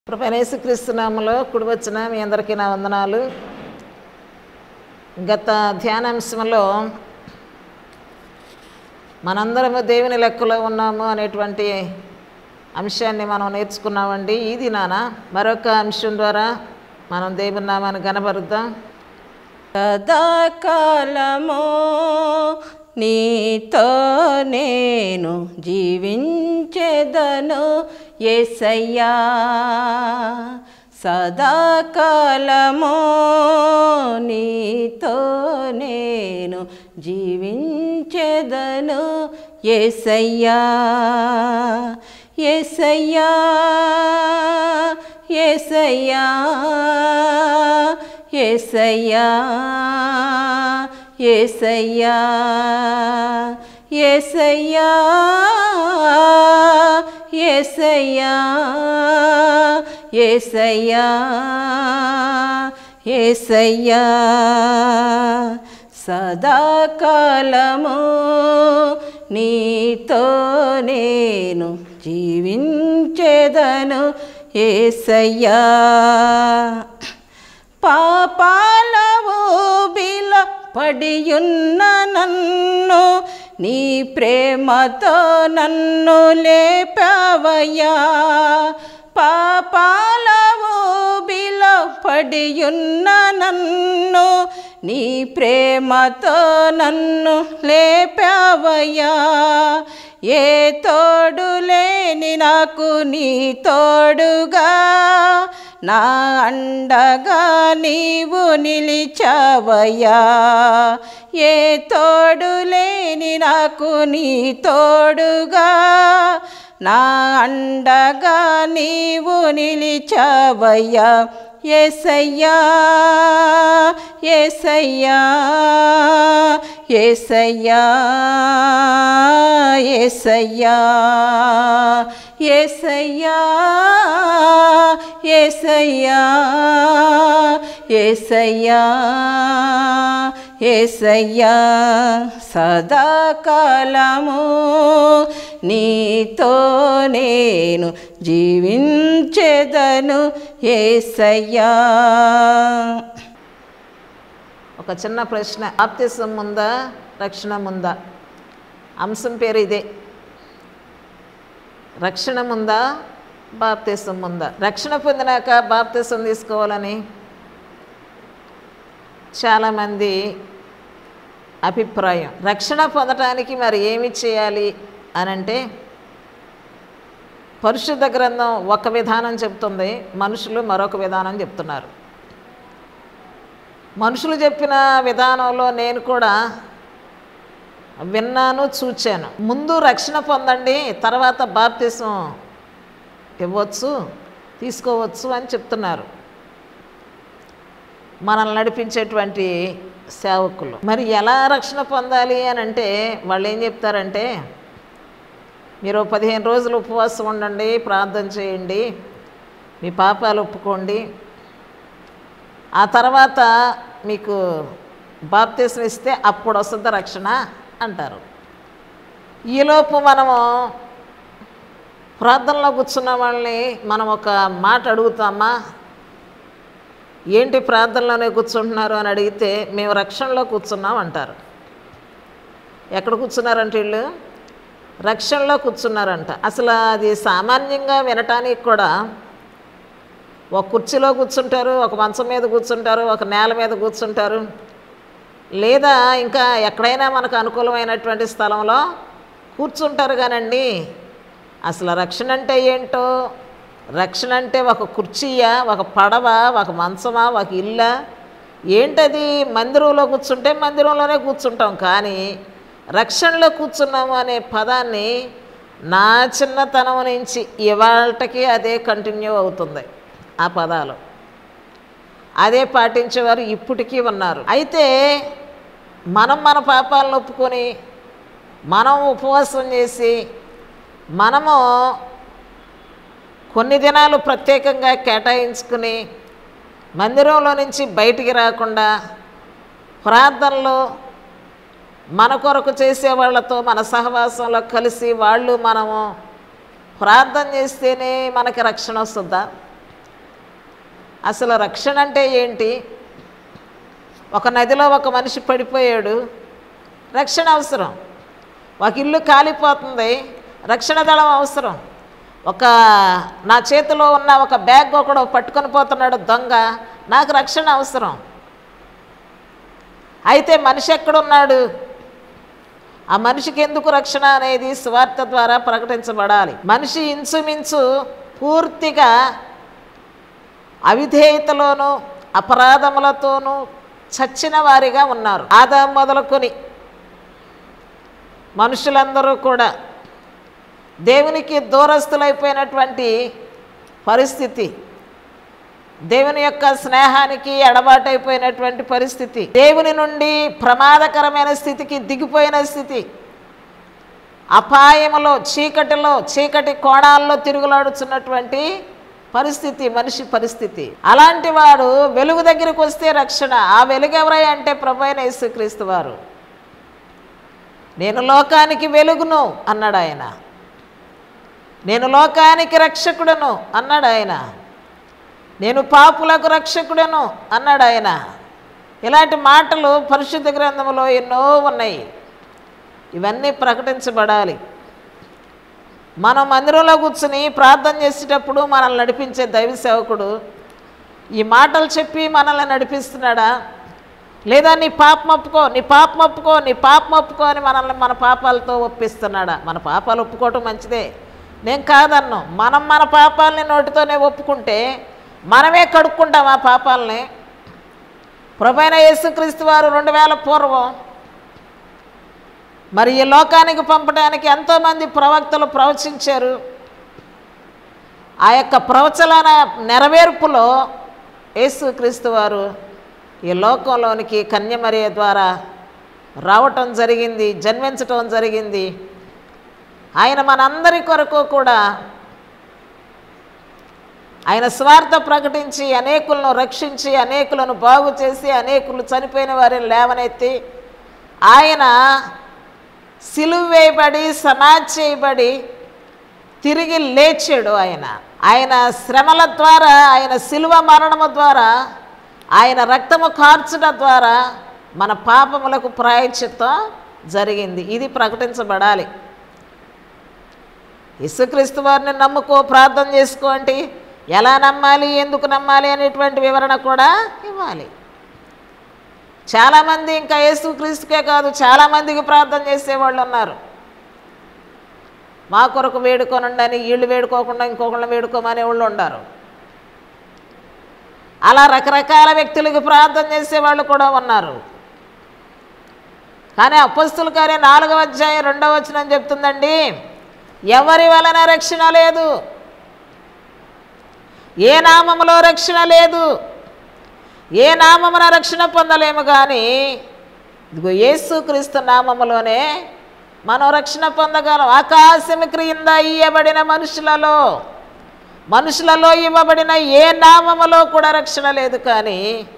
ప్రభనేసు క్రీస్తునామలో కుడి వచ్చిన మీ అందరికీ నా వందనాలు గత ధ్యానాంశంలో మనందరము దేవుని లెక్కలో ఉన్నాము అనేటువంటి అంశాన్ని మనం నేర్చుకున్నామండి ఈ దినాన మరొక అంశం ద్వారా మనం దేవుని నామాన్ని కనబరుద్దాం సదాకాలము నీతో నేను జీవించెదను ఏసయ్యా సదాకాలము నీతో నేను జీవించెదను ఏసయ్యా ఏసయ్యా ఏసయ్యా ఏసయ్యా ఏసయ్యా ఏసయ్యా ఏసయ్యా ఏసయ్యా ఏసయ్యా సదాకాలము నీతో నేను జీవించేదను ఏసయ్యా పాపాల ఊబిల పడియున్న నన్ను నీ ప్రేమతో నన్ను లేపావయ్యా పాపాల ఊబిల పడియున్న నన్ను నీ ప్రేమతో నన్ను లేపావయ్యా ఏ తోడు లేని నాకు నీ తోడుగా నా అండగా నీవు నిలిచావయ్యా ఏ తోడు లేని నాకు నీ తోడుగా నా అండగా నీవు నిలిచావయ్యా ఏసయ్యా ఏసయ్యా ఏసయ్యా ఏసయ్యా ఏసయ్యా ఏసయ్యా ఏసయ్యా ఏసయ్యా సదాకాలము నీతో నేను జీవించెదను ఏసయ్యా ఒక చిన్న ప్రశ్న బాప్తిసం ముందా రక్షణ ముందా అంశం పేరు ఇదే రక్షణ ముందా బాప్తిసం ముందా రక్షణ పొందినాక బాప్తిసం తీసుకోవాలని చాలామంది అభిప్రాయం రక్షణ పొందటానికి మరి ఏమి చేయాలి అనంటే పరిశుద్ధ గ్రంథం ఒక విధానం చెప్తుంది మనుషులు మరొక విధానం చెప్తున్నారు మనుషులు చెప్పిన విధానంలో నేను కూడా విన్నాను చూచాను ముందు రక్షణ పొందండి తర్వాత బాప్తిసం ఇవ్వచ్చు తీసుకోవచ్చు అని చెప్తున్నారు మనల్ని నడిపించేటువంటి సేవకులు మరి ఎలా రక్షణ పొందాలి అని అంటే వాళ్ళు ఏం చెప్తారంటే మీరు పదిహేను రోజులు ఉపవాసం ఉండండి ప్రార్థన చేయండి మీ పాపాలు ఒప్పుకోండి ఆ తర్వాత మీకు బాప్తీసం ఇస్తే అప్పుడు వస్తుంది రక్షణ అంటారు ఈలోపు మనము ప్రార్థనలో కూర్చున్న వాళ్ళని మనం ఒక మాట అడుగుతామా ఏంటి ప్రార్థనలోనే కూర్చుంటున్నారు అని అడిగితే మేము రక్షణలో కూర్చున్నాం అంటారు ఎక్కడ కూర్చున్నారంటే వీళ్ళు రక్షణలో కూర్చున్నారంట అసలు అది సామాన్యంగా వినటానికి కూడా ఒక కుర్చీలో కూర్చుంటారు ఒక మంచం మీద కూర్చుంటారు ఒక నేల మీద కూర్చుంటారు లేదా ఇంకా ఎక్కడైనా మనకు అనుకూలమైనటువంటి స్థలంలో కూర్చుంటారు కానండి అసలు రక్షణ అంటే ఏంటో రక్షణ అంటే ఒక కుర్చీయా ఒక పడవ ఒక మంచమా ఒక ఇల్లా ఏంటది మందిరంలో కూర్చుంటే మందిరంలోనే కూర్చుంటాం కానీ రక్షణలో కూర్చున్నాము అనే పదాన్ని నా చిన్నతనం నుంచి ఇవాళకి అదే కంటిన్యూ అవుతుంది ఆ పదాలు అదే పాటించేవారు ఇప్పటికీ ఉన్నారు అయితే మనం మన పాపాలను ఒప్పుకొని మనం ఉపవాసం చేసి మనము కొన్ని దినాలు ప్రత్యేకంగా కేటాయించుకుని మందిరంలో నుంచి బయటికి రాకుండా ప్రార్థనలో మన కొరకు చేసే వాళ్ళతో మన సహవాసంలో కలిసి వాళ్ళు మనము ప్రార్థన చేస్తేనే మనకి రక్షణ వస్తుందా అసలు రక్షణ అంటే ఏంటి ఒక నదిలో ఒక మనిషి పడిపోయాడు రక్షణ అవసరం ఒక ఇల్లు కాలిపోతుంది రక్షణ దళం అవసరం ఒక నా చేతిలో ఉన్న ఒక బ్యాగ్ ఒకడు పట్టుకొని పోతున్నాడు దొంగ నాకు రక్షణ అవసరం అయితే మనిషి ఎక్కడున్నాడు ఆ మనిషికి ఎందుకు రక్షణ అనేది స్వార్థ ద్వారా ప్రకటించబడాలి మనిషి ఇంచుమించు పూర్తిగా అవిధేయతలోనూ అపరాధములతోనూ చచ్చిన వారిగా ఉన్నారు ఆదాం మొదలుకొని మనుషులందరూ కూడా దేవునికి దూరస్తులైపోయినటువంటి పరిస్థితి దేవుని యొక్క స్నేహానికి ఎడబాటైపోయినటువంటి పరిస్థితి దేవుని నుండి ప్రమాదకరమైన స్థితికి దిగిపోయిన స్థితి అపాయములో చీకటిలో చీకటి కోణాల్లో తిరుగులాడుచున్నటువంటి పరిస్థితి మనిషి పరిస్థితి అలాంటి వాడు వెలుగు దగ్గరికి వస్తే రక్షణ ఆ వెలుగు ఎవరై అంటే ప్రభు అయిన యేసుక్రీస్తు వారు నేను లోకానికి వెలుగును అన్నాడు ఆయన నేను లోకానికి రక్షకుడను అన్నాడు ఆయన నేను పాపులకు రక్షకుడను అన్నాడు ఆయన ఇలాంటి మాటలు పరిశుద్ధ గ్రంథంలో ఎన్నో ఉన్నాయి ఇవన్నీ ప్రకటించబడాలి మనం మందిరంలో కూర్చుని ప్రార్థన చేసేటప్పుడు మనల్ని నడిపించే దైవ సేవకుడు ఈ మాటలు చెప్పి మనల్ని నడిపిస్తున్నాడా లేదా నీ పాపం ఒప్పుకో నీ పాపం ఒప్పుకో నీ పాపం ఒప్పుకో అని మనల్ని మన పాపాలతో ఒప్పిస్తున్నాడా మన పాపాలు ఒప్పుకోవటం మంచిదే నేను కాదన్ను మనం మన పాపాలని నోటితోనే ఒప్పుకుంటే మనమే కడుక్కుంటాం ఆ పాపాలని ప్రభైన యేసుక్రీస్తు వారు రెండు వేల పూర్వం మరి ఈ లోకానికి పంపడానికి ఎంతోమంది ప్రవక్తలు ప్రవచించారు ఆ యొక్క ప్రవచన నెరవేర్పులో యేసుక్రీస్తు వారు ఈ లోకంలోనికి కన్యమరియ ద్వారా రావటం జరిగింది జన్మించటం జరిగింది ఆయన మనందరి కొరకు కూడా ఆయన స్వార్థ ప్రకటించి అనేకులను రక్షించి అనేకులను బాగు చేసి అనేకులు చనిపోయిన వారిని లేవనెత్తి ఆయన సిలువ వేయబడి సమాధి చేయబడి తిరిగి లేచాడు ఆయన ఆయన శ్రమల ద్వారా ఆయన సిలువ మరణము ద్వారా ఆయన రక్తము కార్చడం ద్వారా మన పాపములకు ప్రాయశ్చిత్తం జరిగింది ఇది ప్రకటించబడాలి యేసుక్రీస్తు వారిని నమ్ముకో ప్రార్థన చేసుకో అంటే ఎలా నమ్మాలి ఎందుకు నమ్మాలి అనేటువంటి వివరణ కూడా ఇవ్వాలి చాలామంది ఇంకా యేసుక్రీస్తుకే కాదు చాలామందికి ప్రార్థన చేసేవాళ్ళు ఉన్నారు మా కొరకు వేడుకొనండి అని వీళ్ళు వేడుకోకుండా ఇంకొకళ్ళని వేడుకోమనే వాళ్ళు ఉన్నారు అలా రకరకాల వ్యక్తులకి ప్రార్థన చేసేవాళ్ళు కూడా ఉన్నారు కానీ అపస్తుల కార్యం నాలుగవ అధ్యాయం రెండవ వచనం చెప్తుందండి ఎవరి వలన రక్షణ లేదు ఏ నామములో రక్షణ లేదు ఏ నామమున రక్షణ పొందలేము కానీ ఇదిగో యేసుక్రీస్తు నామములోనే మనం రక్షణ పొందగలం ఆకాశం క్రింద ఇయ్యబడిన మనుషులలో మనుషులలో ఇవ్వబడిన ఏ నామములో కూడా రక్షణ లేదు కానీ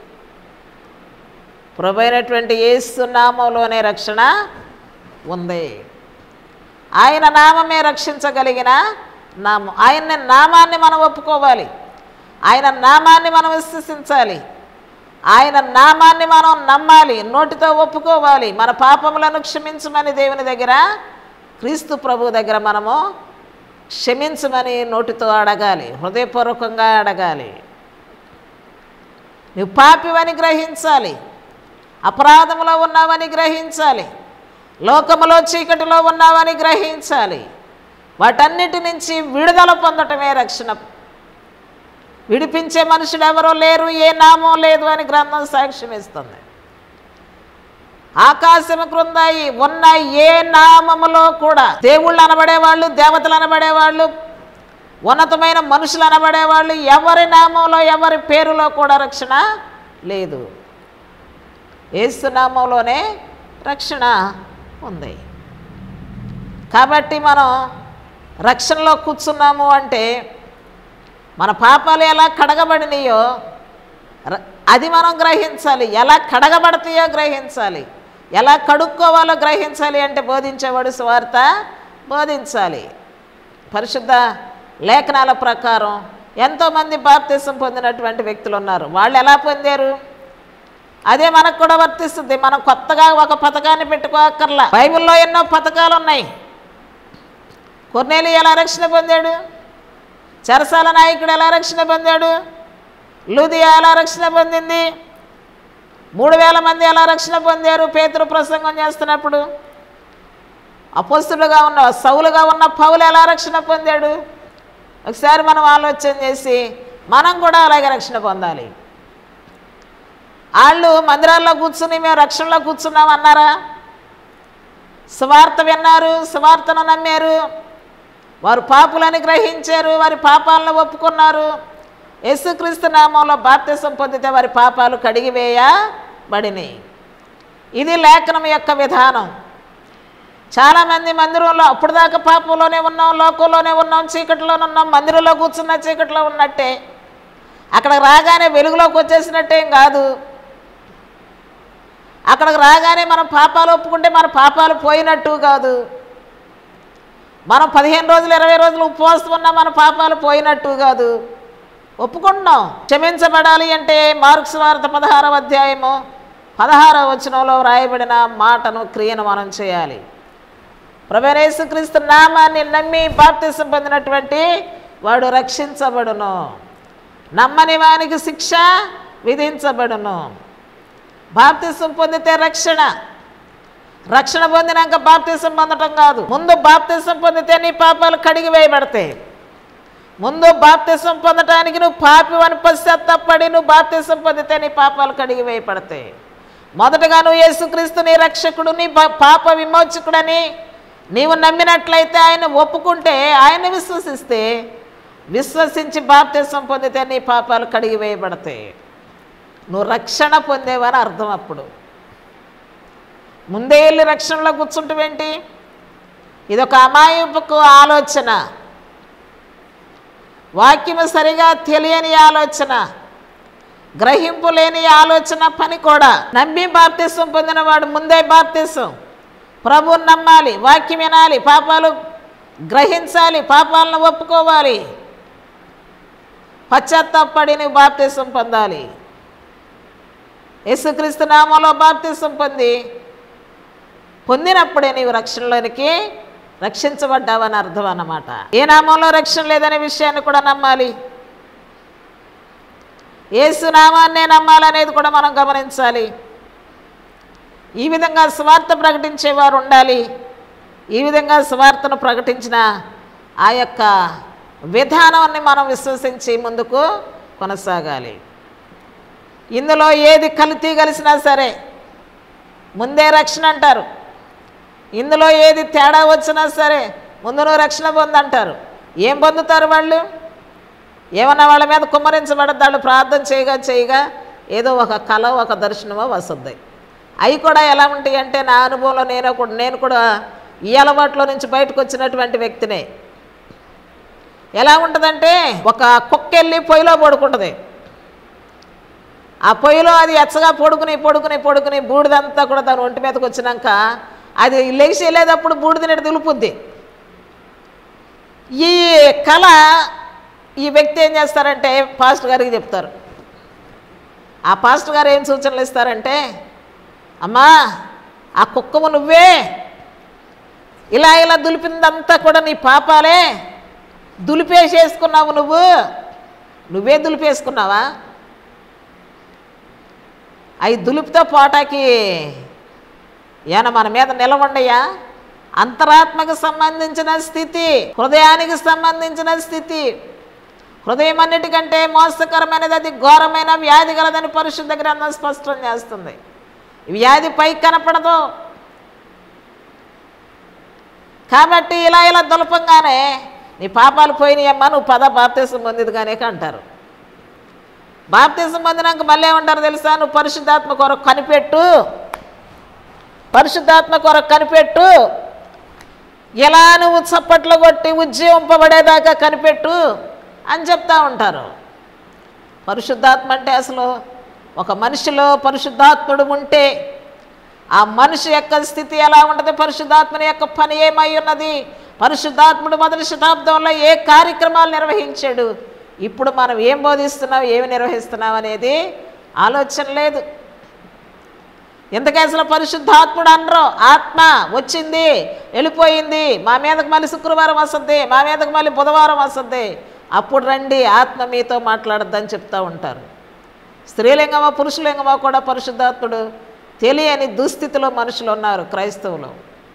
ప్రభైనటువంటి యేసు నామంలోనే రక్షణ ఉంది ఆయన నామమే రక్షించగలిగిన నామం ఆయన నామాన్ని మనం ఒప్పుకోవాలి ఆయన నామాన్ని మనం విశ్వసించాలి ఆయన నామాన్ని మనం నమ్మాలి నోటితో ఒప్పుకోవాలి మన పాపములను క్షమించమని దేవుని దగ్గర క్రీస్తు ప్రభు దగ్గర మనము క్షమించమని నోటితో అడగాలి హృదయపూర్వకంగా అడగాలి నువ్వు పాపివని గ్రహించాలి అపరాధములో ఉన్నావని గ్రహించాలి లోకములో చీకటిలో ఉన్నావని గ్రహించాలి వాటన్నిటి నుంచి విడుదల పొందటమే రక్షణ విడిపించే మనుషులు ఎవరో లేరు ఏ నామం లేదు అని గ్రంథం సాక్ష్యం ఇస్తుంది ఆకాశము క్రింద ఈ ఉన్న ఏ నామములో కూడా దేవుళ్ళు అనబడేవాళ్ళు దేవతలు అనబడేవాళ్ళు ఉన్నతమైన మనుషులు అనబడేవాళ్ళు ఎవరి నామంలో ఎవరి పేరులో కూడా రక్షణ లేదు ఏసు నామంలోనే రక్షణ ఉంది కాబట్టి మనం రక్షణలో కూర్చున్నాము అంటే మన పాపాలు ఎలా కడగబడినాయో ర- అది మనం గ్రహించాలి ఎలా కడగబడతాయో గ్రహించాలి ఎలా కడుక్కోవాలో గ్రహించాలి అంటే బోధించేవాడు స్వార్థ బోధించాలి పరిశుద్ధ లేఖనాల ప్రకారం ఎంతోమంది బాప్తిసం పొందినటువంటి వ్యక్తులు ఉన్నారు వాళ్ళు ఎలా పొందారు అదే మనకు కూడా వర్తిస్తుంది మనం కొత్తగా ఒక పథకాన్ని పెట్టుకోక్కర్లా బైబిల్లో ఎన్నో పథకాలు ఉన్నాయి కొన్నేళ్ళు ఎలా రక్షణ పొందాడు చెరసాల నాయకుడు ఎలా రక్షణ పొందాడు లూదియా ఎలా రక్షణ పొందింది మూడు వేల మంది ఎలా రక్షణ పొందారు పేతురు ప్రసంగం చేస్తున్నప్పుడు అపోస్తులుగా ఉన్న సౌలుగా ఉన్న పౌలు ఎలా రక్షణ పొందాడు ఒకసారి మనం ఆలోచన చేసి మనం కూడా అలాగే రక్షణ పొందాలి వాళ్ళు మందిరాల్లో కూర్చుని మేము రక్షణలో కూర్చున్నాం అన్నారా స్వార్థ విన్నారు స్వార్థను నమ్మారు వారు పాపులని గ్రహించారు వారి పాపాలను ఒప్పుకున్నారు యేసుక్రీస్తు నామంలో బాప్తిసం పొందితే వారి పాపాలు కడిగివేయబడినాయి ఇది లేఖనం యొక్క విధానం చాలామంది మందిరంలో అప్పుడు దాకా పాపంలోనే ఉన్నాం లోకంలోనే ఉన్నాం చీకటిలోనే ఉన్నాం మందిరంలో కూర్చున్న చీకటిలో ఉన్నట్టే అక్కడికి రాగానే వెలుగులోకి వచ్చేసినట్టేం కాదు అక్కడికి రాగానే మనం పాపాలు ఒప్పుకుంటే మన పాపాలు పోయినట్టు కాదు మనం పదిహేను రోజులు ఇరవై రోజులు ఉపవాసం ఉన్నా మన పాపాలు పోయినట్టు కాదు ఒప్పుకుంటున్నాం క్షమించబడాలి అంటే మార్క్స్ వార్త పదహారవ అధ్యాయము పదహారవ వచనంలో వ్రాయబడిన మాటను క్రియను మనం చేయాలి ప్రభనేసుక్రీస్తు నామాన్ని నమ్మి బాప్తిసం పొందినటువంటి వాడు రక్షించబడును నమ్మని వానికి శిక్ష విధించబడును బాప్తిసం పొందితే రక్షణ రక్షణ పొందినాక బాప్తిసం పొందటం కాదు ముందు బాప్తిసం పొందితే నీ పాపాలు కడిగి వేయబడతాయి ముందు బాప్తిసం పొందటానికి నువ్వు పాపి అని పశ్చాత్తపడి నువ్వు బాప్తిసం పొందితే నీ పాపాలు కడిగి వేయబడతాయి మొదటగా నువ్వు యేసుక్రీస్తు నీ రక్షకుడు నీ పా- పాప విమోచకుడని నీవు నమ్మినట్లయితే ఆయన ఒప్పుకుంటే ఆయన విశ్వసిస్తే విశ్వసించి బాప్తిసం పొందితే నీ పాపాలు కడిగి వేయబడతాయి నువ్వు రక్షణ పొందేవని అర్థం అప్పుడు ముందే వెళ్ళి రక్షణలో కూర్చుంటావేంటి ఇదొక అమాయపుకు ఆలోచన వాక్యము సరిగా తెలియని ఆలోచన గ్రహింపు లేని ఆలోచన పని కూడా నమ్మి బాప్తిసం పొందినవాడు ముందే బాప్తిసం ప్రభువుని నమ్మాలి వాక్యం వినాలి పాపాలు గ్రహించాలి పాపాలను ఒప్పుకోవాలి పశ్చాత్తాపడి నువ్వు బాప్తిసం పొందాలి యేసుక్రీస్తు నామంలో బాప్తిసం పొంది పొందినప్పుడే నీవు రక్షణలోనికి రక్షించబడ్డావని అర్థం అన్నమాట ఏ నామంలో రక్షణ లేదనే విషయాన్ని కూడా నమ్మాలి ఏసు నామాన్నే నమ్మాలనేది కూడా మనం గమనించాలి ఈ విధంగా స్వార్థ ప్రకటించేవారు ఉండాలి ఈ విధంగా స్వార్థను ప్రకటించిన ఆ యొక్క విధానాన్ని మనం విశ్వసించి ముందుకు కొనసాగాలి ఇందులో ఏది కల్తీ కలిసినా సరే ముందే రక్షణ అంటారు ఇందులో ఏది తేడా వచ్చినా సరే ముందు నువ్వు రక్షణ పొందంటారు ఏం పొందుతారు వాళ్ళు ఏమన్నా వాళ్ళ మీద కుమ్మరించబడతాడు ప్రార్థన చేయగా చేయగా ఏదో ఒక కళ ఒక దర్శనమో వస్తుంది అవి కూడా ఎలా ఉంటాయి అంటే నా అనుభవంలో నేను కూడా నేను కూడా ఈ అలవాట్లో నుంచి బయటకు వచ్చినటువంటి వ్యక్తినే ఎలా ఉంటుందంటే ఒక కుక్క వెళ్ళి పొయ్యిలో పడుకుంటుంది ఆ పొయ్యిలో అది ఎచ్చగా పొడుకుని పొడుకుని పొడుకుని బూడిదంతా కూడా దాని ఒంటి మీదకి వచ్చినాక అది లేచి వెళ్ళేటప్పుడు బూడిదనేది దులుపుద్ది ఈ కళ ఈ వ్యక్తి ఏం చేస్తారంటే పాస్టర్ గారికి చెప్తారు ఆ పాస్టర్ గారు ఏం సూచనలు ఇస్తారంటే అమ్మా ఆ కుక్కము నువ్వే ఇలా ఇలా దులిపిందంతా కూడా నీ పాపాలే దులిపేసేసుకున్నావు నువ్వు నువ్వే దులిపేసుకున్నావా అవి దులుపుతో పోటాకి ఏమైనా మన మీద నిలవండయా అంతరాత్మకు సంబంధించిన స్థితి హృదయానికి సంబంధించిన స్థితి హృదయం అన్నిటికంటే మోసకరమైనది అది ఘోరమైన వ్యాధి గలదని పరిశుద్ధ గ్రంథం స్పష్టం చేస్తుంది ఈ వ్యాధి పైకి కనపడదు కాబట్టి ఇలా ఇలా దులపంగానే నీ పాపాలు పోయినాయమ్మా నువ్వు పద బాప్తీసం పొందిది కానీ అంటారు బాప్తీసం పొందినాక మళ్ళీ ఏమంటారు తెలుసా నువ్వు పరిశుద్ధాత్మ కొరకు కనిపెట్టు పరిశుద్ధాత్మ కొరకు కనిపెట్టు ఎలా నువ్వు చప్పట్లు కొట్టి ఉజ్జీవింపబడేదాకా కనిపెట్టు అని చెప్తా ఉంటారు పరిశుద్ధాత్మ అంటే అసలు ఒక మనిషిలో పరిశుద్ధాత్ముడు ఉంటే ఆ మనిషి యొక్క స్థితి ఎలా ఉంటుంది పరిశుద్ధాత్మని యొక్క పని ఏమై ఉన్నది పరిశుద్ధాత్ముడు మొదటి శతాబ్దంలో ఏ కార్యక్రమాలు నిర్వహించాడు ఇప్పుడు మనం ఏం బోధిస్తున్నాం ఏమి నిర్వహిస్తున్నాం అనేది ఆలోచన లేదు ఎందుకే అసలు పరిశుద్ధాత్ముడు అనరు ఆత్మ వచ్చింది వెళ్ళిపోయింది మా మీదకి మళ్ళీ శుక్రవారం వస్తుంది మా మీదకి మళ్ళీ బుధవారం వస్తుంది అప్పుడు రండి ఆత్మ మీతో మాట్లాడద్దని చెప్తూ ఉంటారు స్త్రీలింగమో పురుషలింగమో కూడా పరిశుద్ధాత్ముడు తెలియని దుస్థితిలో మనుషులు ఉన్నారు క్రైస్తవులు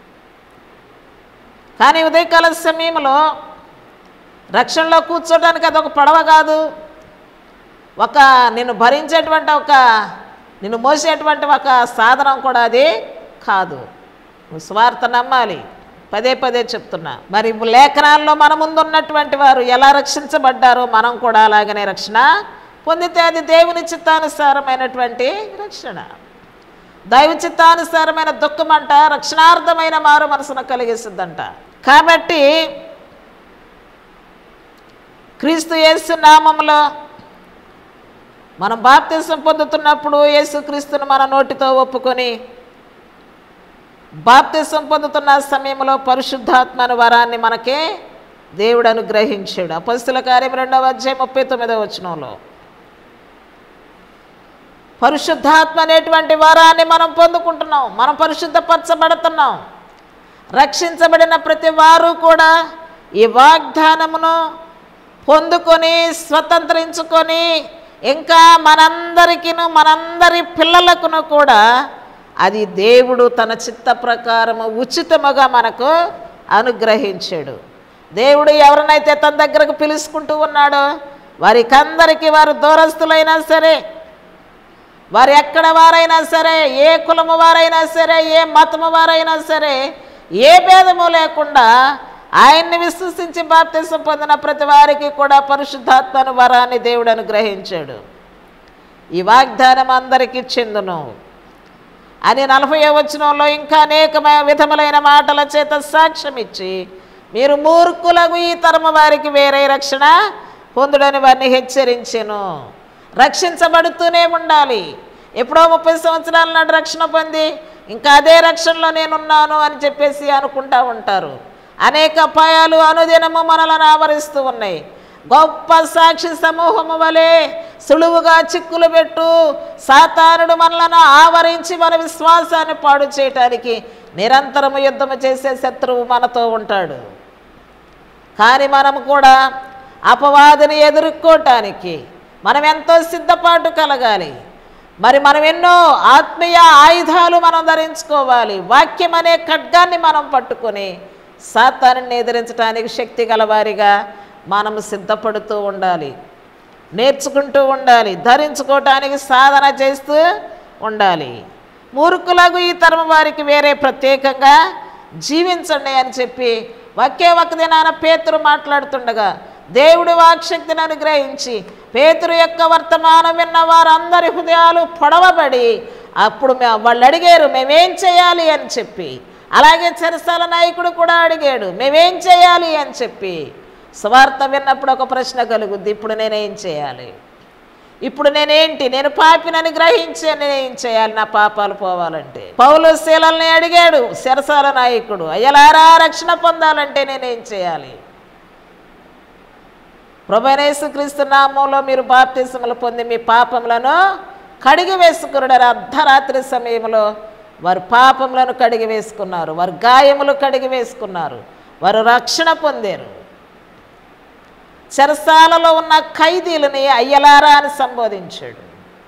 కానీ ఉదయకాల సమయంలో రక్షణలో కూర్చోడానికి అదొక పడవ కాదు ఒక నిన్ను భరించేటువంటి ఒక నిన్ను మోసేటువంటి ఒక సాధనం కూడా అది కాదు నువ్వు స్వార్థ నమ్మాలి పదే పదే చెప్తున్నా మరి లేఖనాల్లో మన ముందు ఉన్నటువంటి వారు ఎలా రక్షించబడ్డారో మనం కూడా అలాగనే రక్షణ పొందితే అది దేవుని చిత్తానుసారమైనటువంటి రక్షణ దైవ చిత్తానుసారమైన దుఃఖం అంట రక్షణార్థమైన మారు మనసును కలిగిస్తుందంట కాబట్టి క్రీస్తు యేసు నామంలో మనం బాప్తిసం పొందుతున్నప్పుడు యేసుక్రీస్తును మన నోటితో ఒప్పుకొని బాప్తిసం పొందుతున్న సమయంలో పరిశుద్ధాత్మను వరాన్ని మనకే దేవుడు అనుగ్రహించాడు అపస్తుల కార్యం రెండవ అధ్యాయం ముప్పై తొమ్మిదవ వచనంలో పరిశుద్ధాత్మ అనేటువంటి వరాన్ని మనం పొందుకుంటున్నాం మనం పరిశుద్ధపరచబడుతున్నాం రక్షించబడిన ప్రతి వారు కూడా ఈ వాగ్దానమును పొందుకొని స్వతంత్రించుకొని ఇంకా మనందరికిను మనందరి పిల్లలకును కూడా అది దేవుడు తన చిత్త ప్రకారము ఉచితముగా మనకు అనుగ్రహించాడు దేవుడు ఎవరినైతే తన దగ్గరకు పిలుచుకుంటూ ఉన్నాడో వారికందరికీ వారు దూరస్తులైనా సరే వారు ఎక్కడ వారైనా సరే ఏ కులము వారైనా సరే ఏ మతము వారైనా సరే ఏ భేదము లేకుండా ఆయన్ని విశ్వసించి బాప్తిసం పొందిన ప్రతి వారికి కూడా పరిశుద్ధాత్మను వరాన్ని దేవుడు అనుగ్రహించాడు ఈ వాగ్దానం అందరికీ చెందును అని నలభై వచనంలో ఇంకా అనేక విధములైన మాటల చేత సాక్ష్యం ఇచ్చి మీరు మూర్ఖులకు ఈ తరము వారికి వేరే రక్షణ పొందుడని వారిని హెచ్చరించెను రక్షించబడుతూనే ఉండాలి ఎప్పుడో ముప్పై సంవత్సరాల నాడు రక్షణ పొంది ఇంకా అదే రక్షణలో నేనున్నాను అని చెప్పేసి అనుకుంటా ఉంటారు అనేక అపాయాలు అనుదినము మనలను ఆవరిస్తూ ఉన్నాయి గొప్ప సాక్షి సమూహము వలె సులువుగా చిక్కులు పెట్టు సాతానుడు మనలను ఆవరించి మన విశ్వాసాన్ని పాడు చేయటానికి నిరంతరము యుద్ధము చేసే శత్రువు మనతో ఉంటాడు కానీ మనము కూడా అపవాదిని ఎదుర్కోవటానికి మనం ఎంతో సిద్ధపాటు కలగాలి మరి మనం ఎన్నో ఆత్మీయ ఆయుధాలు మనం ధరించుకోవాలి వాక్యం అనే ఖడ్గాన్ని మనం పట్టుకొని సాతాన్ని ఎదిరించడానికి శక్తి గలవారిగా మనం సిద్ధపడుతూ ఉండాలి నేర్చుకుంటూ ఉండాలి ధరించుకోవటానికి సాధన చేస్తూ ఉండాలి మూర్ఖులకు ఈ తరం వారికి వేరే ప్రత్యేకంగా జీవించండి అని చెప్పి ఒకే ఒక దినాన పేతురు మాట్లాడుతుండగా దేవుడి వాక్శక్తిని అనుగ్రహించి పేతురు యొక్క వర్తమానం విన్న వారందరి హృదయాలు పొడవబడి అప్పుడు మే వాళ్ళు అడిగారు మేమేం చేయాలి అని చెప్పి అలాగే చెరసాల నాయకుడు కూడా అడిగాడు మేమేం చేయాలి అని చెప్పి స్వార్థ విన్నప్పుడు ఒక ప్రశ్న కలుగుద్ది ఇప్పుడు నేనేం చేయాలి ఇప్పుడు నేనేంటి నేను పాపినని గ్రహించే నేనేం చేయాలి నా పాపాలు పోవాలంటే పౌలు శీలల్ని అడిగాడు శరసాల నాయకుడు అయ్యలారా రక్షణ పొందాలంటే నేనేం చేయాలి ప్రభనేసుక్రీస్తు నామంలో మీరు బాప్తిసములు పొంది మీ పాపములను కడిగి వేసుకున్నాడు అర్ధరాత్రి సమయంలో వారు పాపములను కడిగి వేసుకున్నారు వారు గాయములు కడిగి వేసుకున్నారు వారు రక్షణ పొందారు చెరసాలలో ఉన్న ఖైదీలని అయ్యలారా అని సంబోధించాడు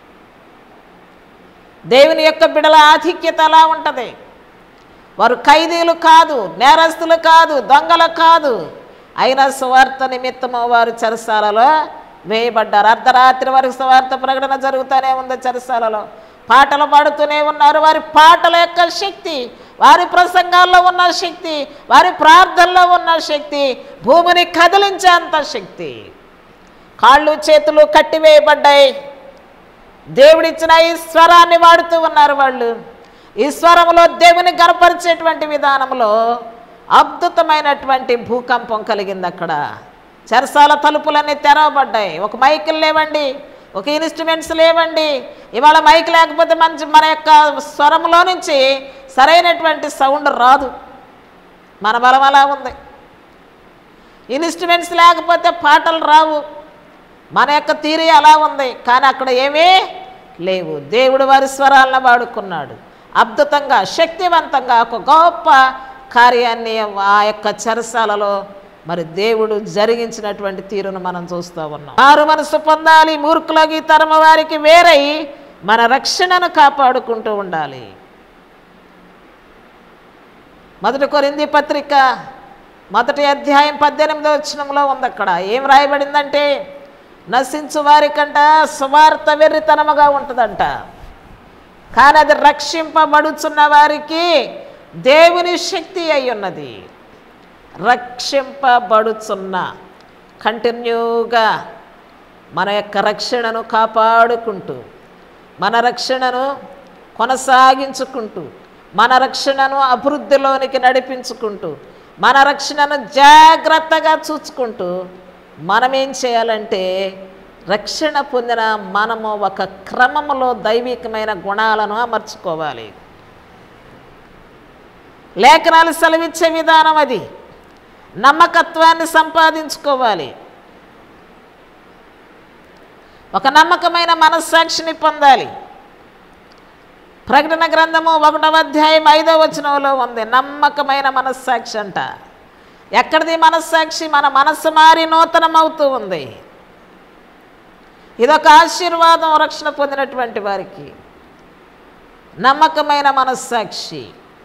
దేవుని యొక్క బిడల ఆధిక్యత అలా ఉంటుంది వారు ఖైదీలు కాదు నేరస్తులు కాదు దొంగలు కాదు అయినా సువార్త నిమిత్తము వారు చెరసాలలో వేయబడ్డారు అర్ధరాత్రి వరకు సువార్త ప్రకటన జరుగుతూనే ఉంది చెరసాలలో పాటలు పాడుతూనే ఉన్నారు వారి పాటల యొక్క శక్తి వారి ప్రసంగాల్లో ఉన్న శక్తి వారి ప్రార్థనలో ఉన్న శక్తి భూమిని కదిలించేంత శక్తి కాళ్ళు చేతులు కట్టివేయబడ్డాయి దేవుడిచ్చిన ఈ స్వరాన్ని వాడుతూ ఉన్నారు వాళ్ళు ఈ స్వరంలో దేవుని గనపరిచేటువంటి విధానంలో అద్భుతమైనటువంటి భూకంపం కలిగింది అక్కడ చెరసాల తలుపులన్నీ తెరవబడ్డాయి ఒక మైకులు లేవండి ఒక ఇన్స్ట్రుమెంట్స్ లేవండి ఇవాళ మైక్ లేకపోతే మంచి మన యొక్క స్వరంలో నుంచి సరైనటువంటి సౌండ్ రాదు మన బలం అలా ఉంది ఇన్స్ట్రుమెంట్స్ లేకపోతే పాటలు రావు మన యొక్క తీరి అలా ఉంది కానీ అక్కడ ఏమీ లేవు దేవుడు వారి స్వరాలను వాడుకున్నాడు అద్భుతంగా శక్తివంతంగా ఒక గొప్ప కార్యాన్ని ఆ యొక్క చెరసాలలో మరి దేవుడు జరిగించినటువంటి తీరును మనం చూస్తూ ఉన్నాం ఆరు మనసు పొందాలి మూర్ఖులకి తరమ వారికి వేరై మన రక్షణను కాపాడుకుంటూ ఉండాలి మొదటి కొరింది పత్రిక మొదటి అధ్యాయం పద్దెనిమిదో వచనంలో ఉంది అక్కడ ఏం రాయబడిందంటే నశించు వారికంట సువార్త వెర్రితనముగా ఉంటుందంట కానీ అది రక్షింపబడుచున్న వారికి దేవుని శక్తి అయి ఉన్నది రక్షింపబడుచున్న కంటిన్యూగా మన యొక్క రక్షణను కాపాడుకుంటూ మన రక్షణను కొనసాగించుకుంటూ మన రక్షణను అభివృద్ధిలోనికి నడిపించుకుంటూ మన రక్షణను జాగ్రత్తగా చూసుకుంటూ మనం ఏం చేయాలంటే రక్షణ పొందిన మనము ఒక క్రమములో దైవికమైన గుణాలను అమర్చుకోవాలి లేఖనాలు సెలవిచ్చే విధానం అది నమ్మకత్వాన్ని సంపాదించుకోవాలి ఒక నమ్మకమైన మనస్సాక్షిని పొందాలి ప్రకటన గ్రంథము ఒకటవ అధ్యాయం ఐదవ వచనంలో ఉంది నమ్మకమైన మనస్సాక్షి అంట ఎక్కడిది మనస్సాక్షి మన మనస్సు మారి నూతనమవుతూ ఉంది ఇదొక ఆశీర్వాదం రక్షణ పొందినటువంటి వారికి నమ్మకమైన మనస్సాక్షి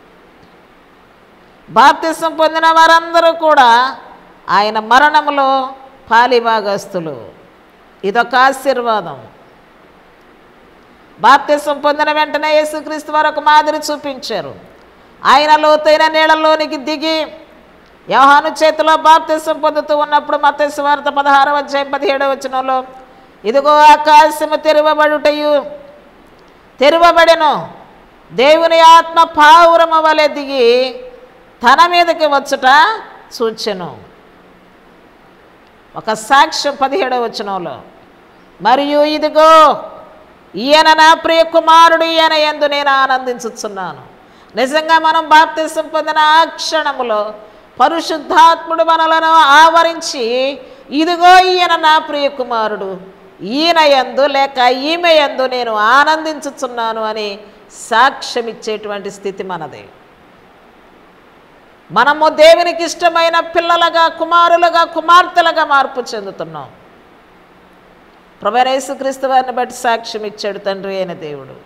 బాప్తిసం పొందిన వారందరూ కూడా ఆయన మరణములో పాలిభాగస్తులు ఇదొక ఆశీర్వాదం బాప్తిసం పొందిన వెంటనే యేసుక్రీస్తు వారు ఒక మాదిరి చూపించారు ఆయన లోతైన నీళ్ళలోనికి దిగి యోహాను చేతిలో బాప్తిసం పొందుతూ ఉన్నప్పుడు మత్స్సు వార్త పదహారవ అధ్యాయం పదిహేడవ వచనంలో ఇదిగో ఆకాశము తెరవబడుటయు తెరవబడెను దేవుని ఆత్మ పావురము వలె దిగి తన మీదకి వచ్చుట సూచెను ఒక సాక్ష్యం పదిహేడవ వచనంలో మరియు ఇదిగో ఈయన నా ప్రియ కుమారుడు ఈయన ఎందు నేను ఆనందించుచున్నాను నిజంగా మనం బాప్తిసం పొందిన ఆ క్షణములో పరిశుద్ధాత్ముడు మనలను ఆవరించి ఇదిగో ఈయన నా ప్రియ కుమారుడు ఈయన ఎందు లేక ఈమె ఎందు నేను ఆనందించుచున్నాను అని సాక్ష్యం ఇచ్చేటువంటి స్థితి మనది మనము దేవునికి ఇష్టమైన పిల్లలుగా కుమారులుగా కుమార్తెలుగా మార్పు చెందుతున్నాం ప్రభు క్రీస్తు వారిని బట్టి సాక్ష్యం ఇచ్చాడు తండ్రి అయిన దేవుడు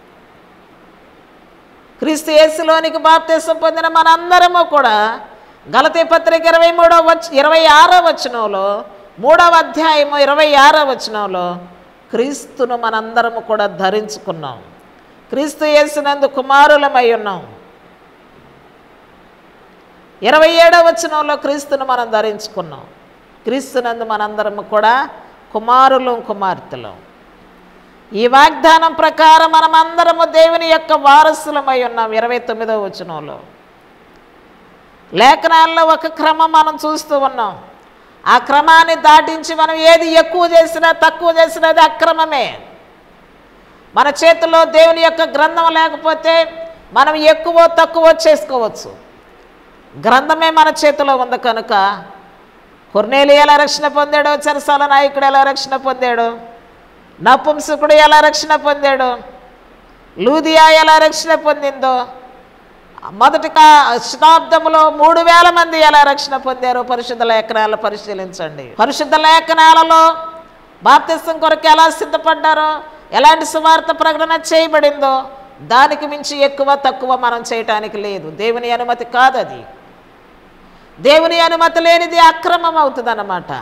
క్రీస్తు యేసులోనికి బాప్తీసం పొందిన మనందరము కూడా గలతీ పత్రిక ఇరవై మూడవ వచ ఇరవై ఆరో వచనంలో మూడవ అధ్యాయము ఇరవై ఆరో వచనంలో క్రీస్తును మనందరము కూడా ధరించుకున్నాం క్రీస్తు యేసునందు కుమారులమై ఉన్నాం ఇరవై ఏడవ వచనంలో క్రీస్తును మనం ధరించుకున్నాం క్రీస్తునందు మనందరము కూడా కుమారులు కుమార్తెలు ఈ వాగ్దానం ప్రకారం మనం అందరము దేవుని యొక్క వారసులమై ఉన్నాం ఇరవై తొమ్మిదవ వచనంలో లేఖనాల్లో ఒక క్రమం మనం చూస్తూ ఉన్నాం ఆ క్రమాన్ని దాటించి మనం ఏది ఎక్కువ చేసినా తక్కువ చేసినా అది అక్రమమే మన చేతిలో దేవుని యొక్క గ్రంథం లేకపోతే మనం ఎక్కువ తక్కువ చేసుకోవచ్చు గ్రంథమే మన చేతిలో ఉంది కనుక కొర్నేలు ఎలా రక్షణ పొందాడో చెరసాల నాయకుడు ఎలా రక్షణ పొందాడు నపుంసకుడు ఎలా రక్షణ పొందాడు లూదియా ఎలా రక్షణ పొందిందో మొదటి కా శతాబ్దంలో మూడు వేల మంది ఎలా రక్షణ పొందారో పరిశుద్ధ లేఖనాలు పరిశీలించండి పరిశుద్ధ లేఖనాలలో బాప్తిసం కొరకు ఎలా సిద్ధపడ్డారో ఎలాంటి సువార్త ప్రకటన చేయబడిందో దానికి మించి ఎక్కువ తక్కువ మనం చేయటానికి లేదు దేవుని అనుమతి కాదు అది దేవుని అనుమతి లేనిది అక్రమం అవుతుందన్నమాట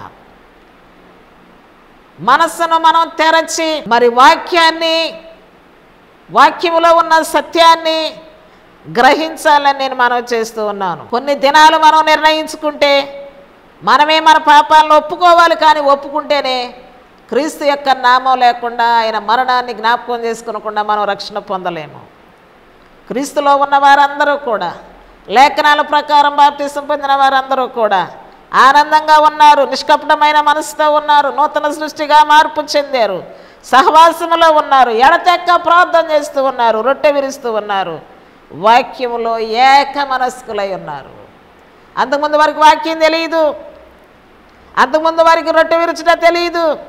మనస్సును మనం తెరచి మరి వాక్యాన్ని వాక్యములో ఉన్న సత్యాన్ని గ్రహించాలని నేను మనం చేస్తూ ఉన్నాను కొన్ని దినాలు మనం నిర్ణయించుకుంటే మనమే మన పాపాలను ఒప్పుకోవాలి కానీ ఒప్పుకుంటేనే క్రీస్తు యొక్క నామం లేకుండా ఆయన మరణాన్ని జ్ఞాపకం చేసుకునకుండా మనం రక్షణ పొందలేము క్రీస్తులో ఉన్న వారందరూ కూడా లేఖనాల ప్రకారం బాప్తీసం పొందిన వారందరూ కూడా ఆనందంగా ఉన్నారు నిష్కపటమైన మనసుతో ఉన్నారు నూతన సృష్టిగా మార్పు చెందారు సహవాసములో ఉన్నారు ఎడతెక్క ప్రార్థన చేస్తూ ఉన్నారు రొట్టె విరుస్తూ ఉన్నారు వాక్యములో ఏక మనస్కులై ఉన్నారు అంతకుముందు వారికి వాక్యం తెలియదు అంతకుముందు వారికి రొట్టె విరుచుట తెలియదు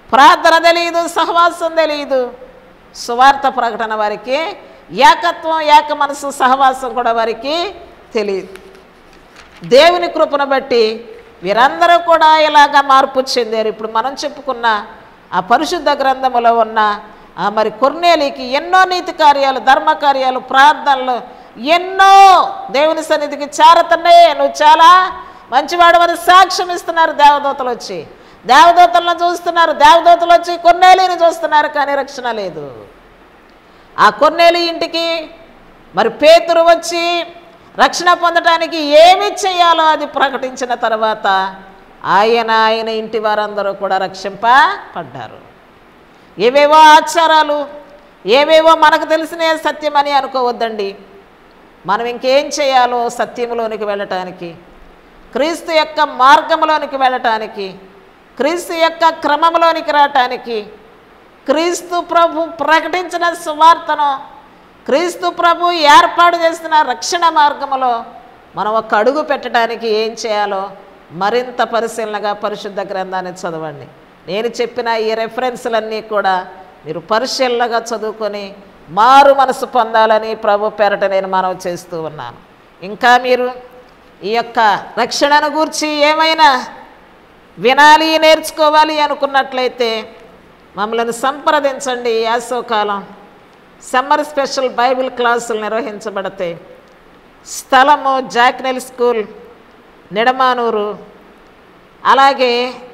ప్రార్థన తెలియదు సహవాసం తెలియదు సువార్త ప్రకటన వారికి ఏకత్వం ఏక మనసు సహవాసం కూడా వారికి తెలియదు దేవుని కృపను బట్టి వీరందరూ కూడా ఇలాగా మార్పు చెందారు ఇప్పుడు మనం చెప్పుకున్న ఆ పరిశుద్ధ గ్రంథములో ఉన్న ఆ మరి కొర్నేలికి ఎన్నో నీతి కార్యాలు ధర్మ కార్యాలు ప్రార్థనలు ఎన్నో దేవుని సన్నిధికి చేరతున్నాయి నువ్వు చాలా మంచివాడవని సాక్ష్యం ఇస్తున్నారు దేవదూతలు వచ్చి దేవదూతలను చూస్తున్నారు దేవదూతలు వచ్చి కొన్నేలిని చూస్తున్నారు కానీ రక్షణ లేదు ఆ కొన్నేలి ఇంటికి మరి పేతురు వచ్చి రక్షణ పొందడానికి ఏమి చేయాలో అది ప్రకటించిన తర్వాత ఆయన ఆయన ఇంటి వారందరూ కూడా రక్షింపబడ్డారు ఏవేవో ఆచారాలు ఏవేవో మనకు తెలిసిన సత్యమని అనుకోవద్దండి మనం ఇంకేం చేయాలో సత్యంలోనికి వెళ్ళటానికి క్రీస్తు యొక్క మార్గంలోనికి వెళ్ళటానికి క్రీస్తు యొక్క క్రమంలోనికి రావటానికి క్రీస్తు ప్రభు ప్రకటించిన సువార్తను క్రీస్తు ప్రభు ఏర్పాటు చేసిన రక్షణ మార్గములో మనం ఒక అడుగు పెట్టడానికి ఏం చేయాలో మరింత పరిశీలనగా పరిశుద్ధ గ్రంథాన్ని చదవండి నేను చెప్పిన ఈ రెఫరెన్స్లన్నీ కూడా మీరు పరిశీలనగా చదువుకొని మారు మనసు పొందాలని ప్రభు పేరట నేను మనవి చేస్తూ ఉన్నాను ఇంకా మీరు ఈ యొక్క రక్షణను గూర్చి ఏమైనా వినాలి నేర్చుకోవాలి అనుకున్నట్లయితే మమ్మల్ని సంప్రదించండి ఈ యాసవకాలం సమ్మర్ స్పెషల్ బైబిల్ క్లాసులు నిర్వహించబడతాయి స్థలము జాక్నెల్ స్కూల్ నిడమానూరు అలాగే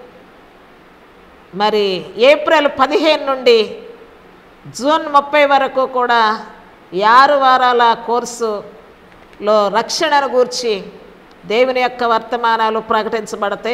మరి ఏప్రిల్ పదిహేను నుండి జూన్ ముప్పై వరకు కూడా ఈ ఆరు వారాల కోర్సులో రక్షణను గూర్చి దేవుని యొక్క వర్తమానాలు ప్రకటించబడతాయి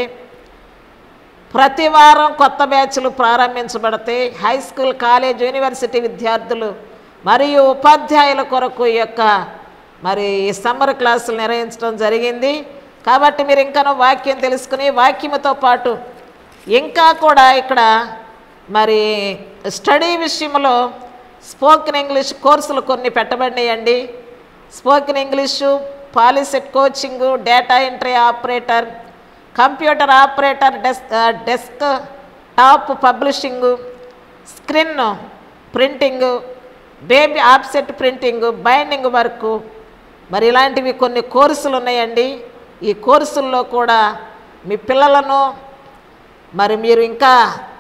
ప్రతి వారం కొత్త బ్యాచ్లు ప్రారంభించబడతాయి హై స్కూల్ కాలేజ్ యూనివర్సిటీ విద్యార్థులు మరియు ఉపాధ్యాయుల కొరకు ఈ యొక్క మరి ఈ సమ్మర్ క్లాసులు నిర్వహించడం జరిగింది కాబట్టి మీరు ఇంకాను వాక్యం తెలుసుకుని వాక్యముతో పాటు ఇంకా కూడా ఇక్కడ మరి స్టడీ విషయంలో స్పోకెన్ ఇంగ్లీష్ కోర్సులు కొన్ని పెట్టబడినాయండి spoken English polycet coaching data entry operator computer operator desk desk top publishing screen printing baby offset printing binding work మరి ఇలాంటివి కొన్ని కోర్సులు ఉన్నాయండి ఈ కోర్సుల్లో కూడా మీ పిల్లలను మరి మీరు ఇంకా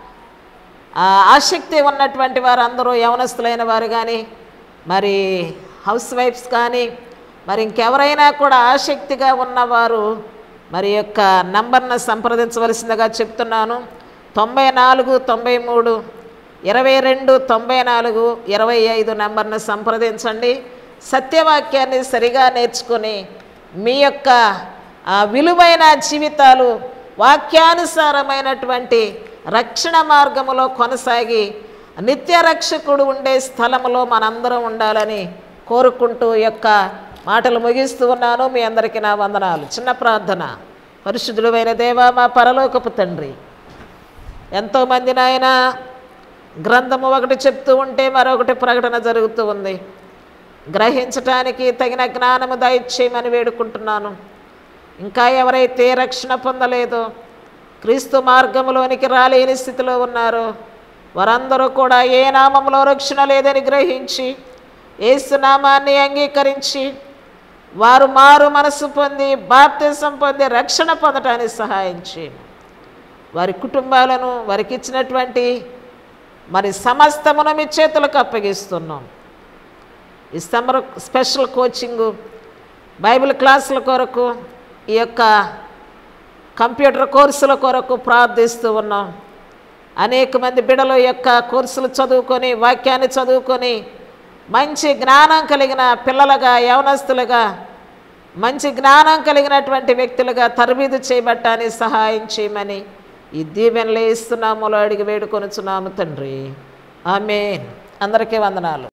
ఆ, ఆసక్తి ఉన్నటువంటి వారు అందరూ యవనస్తులైన వారు కానీ మరి హౌస్ వైఫ్స్ కానీ మరి ఇంకెవరైనా కూడా ఆసక్తిగా ఉన్నవారు మరి యొక్క నంబర్ను సంప్రదించవలసిందిగా చెప్తున్నాను తొంభై నాలుగు తొంభై మూడు ఇరవై రెండు తొంభై నాలుగు ఇరవై ఐదు నెంబర్ను సంప్రదించండి సత్యవాక్యాన్ని సరిగా నేర్చుకొని మీ యొక్క ఆ, విలువైన జీవితాలు వాక్యానుసారమైనటువంటి రక్షణ మార్గములో కొనసాగి నిత్య రక్షకుడు ఉండే స్థలములో మనందరం ఉండాలని కోరుకుంటూ ఈ యొక్క మాటలు ముగిస్తూ ఉన్నాను మీ అందరికీ నా వందనాలు చిన్న ప్రార్థన పరిశుద్ధుడైన దేవా మా పరలోకపు తండ్రి ఎంతోమంది నాయన గ్రంథము ఒకటి చెప్తూ ఉంటే మరొకటి ప్రకటన జరుగుతూ ఉంది గ్రహించటానికి తగిన జ్ఞానము దయచేయమని వేడుకుంటున్నాను ఇంకా ఎవరైతే రక్షణ పొందలేదో క్రీస్తు మార్గంలోనికి రాలేని స్థితిలో ఉన్నారో వారందరూ కూడా ఏ నామంలో రక్షణ లేదని గ్రహించి ఏసు నామాన్ని అంగీకరించి వారు మారు మనసు పొంది బాప్తిసం పొంది రక్షణ పొందటానికి సహాయం చేయండి వారి కుటుంబాలను వారికి ఇచ్చినటువంటి మరి సమస్తమును మీ చేతులకు అప్పగిస్తున్నాం ఈ సమ్మర్ స్పెషల్ కోచింగు బైబిల్ క్లాసుల కొరకు ఈ యొక్క కంప్యూటర్ కోర్సుల కొరకు ప్రార్థిస్తూ ఉన్నాం అనేక మంది బిడల యొక్క కోర్సులు చదువుకొని వాక్యాన్ని చదువుకొని మంచి జ్ఞానం కలిగిన పిల్లలుగా యవనస్తులుగా మంచి జ్ఞానం కలిగినటువంటి వ్యక్తులుగా తరబీదు చేయబట్టాన్ని సహాయం చేయమని ఈ దీవెనలు ఇస్తున్నాములో అడిగి వేడుకొనుచున్నాము తండ్రి ఆమె అందరికీ వందనాలు